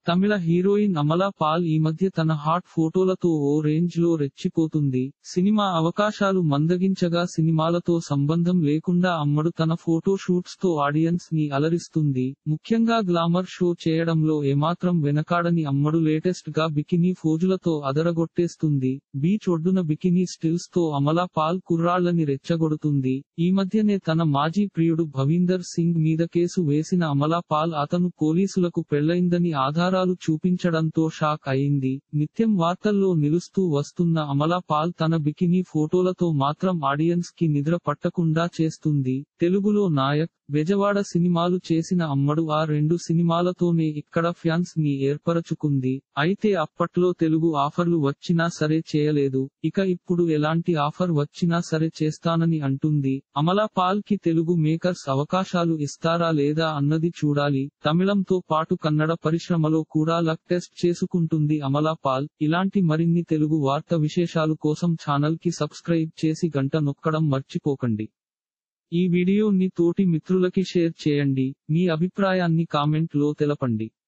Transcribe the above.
తమిళ heroine Amala Paul ఈ మధ్య తన హాట్ ఫోటోలతో ఓ రేంజ్ లో రెచ్చిపోతుంది సినిమా అవకాశాలు మందగించగా సినిమాలతో సంబంధం లేకుండా అమ్మడు తన ఫోటో షూట్స్ తో ఆడియన్స్ ని అలరిస్తుంది ముఖ్యంగా గ్లామర్ షో చేయడంలో ఏమాత్రం వెనకాడని అమ్మడు లేటెస్ట్ గా బికినీ ఫోజులతో అదరగొట్టేస్తుంది బీచ్ ఒడ్డున బికినీ స్టిల్స్ తో అమలా పాల్ కుర్రాళ్లని రెచ్చగొడుతుంది ఈ మధ్యనే తన మాజీ ప్రియుడు భవీందర్ సింగ్ మీద కేసు వేసిన అమలా పాల్ అతను పోలీసులకు పెళ్లైందని ఆధారాలు చూపించడంతో షాక్ అయింది నిత్యం వార్తల్లో నిలుస్తూ వస్తున్న అమలా పాల్ తన బికినీ ఫోటోలతో మాత్రం ఆడియన్స్ కి నిద్ర పట్టకుండా చేస్తుంది తెలుగులో నాయక్ బెజవాడ సినిమాలు చేసిన అమ్మడు ఆ రెండు సినిమాలతోనే ఇక్కడ ఫ్యాన్స్ ని ఏర్పరచుకుంది అయితే అప్పట్లో తెలుగు ఆఫర్లు వచ్చినా సరే చేయలేదు ఇక ఇప్పుడు ఎలాంటి ఆఫర్ వచ్చినా సరే చేస్తానని అంటుంది అమలా పాల్ కి తెలుగు మేకర్స్ అవకాశాలు ఇస్తారా లేదా అన్నది చూడాలి తమిళంతో పాటు కన్నడ పరిశ్రమలో కూడా లక్ టెస్ట్ చేసుకుంటుంది అమలా పాల్ ఇలాంటి మరిన్ని తెలుగు వార్త విశేషాలు కోసం ఛానల్ కి సబ్స్క్రైబ్ చేసి గంట నొక్కడం మర్చిపోకండి ఈ వీడియోని తోటి మిత్రులకి షేర్ చేయండి మీ అభిప్రాయాన్ని కామెంట్ లో తెలపండి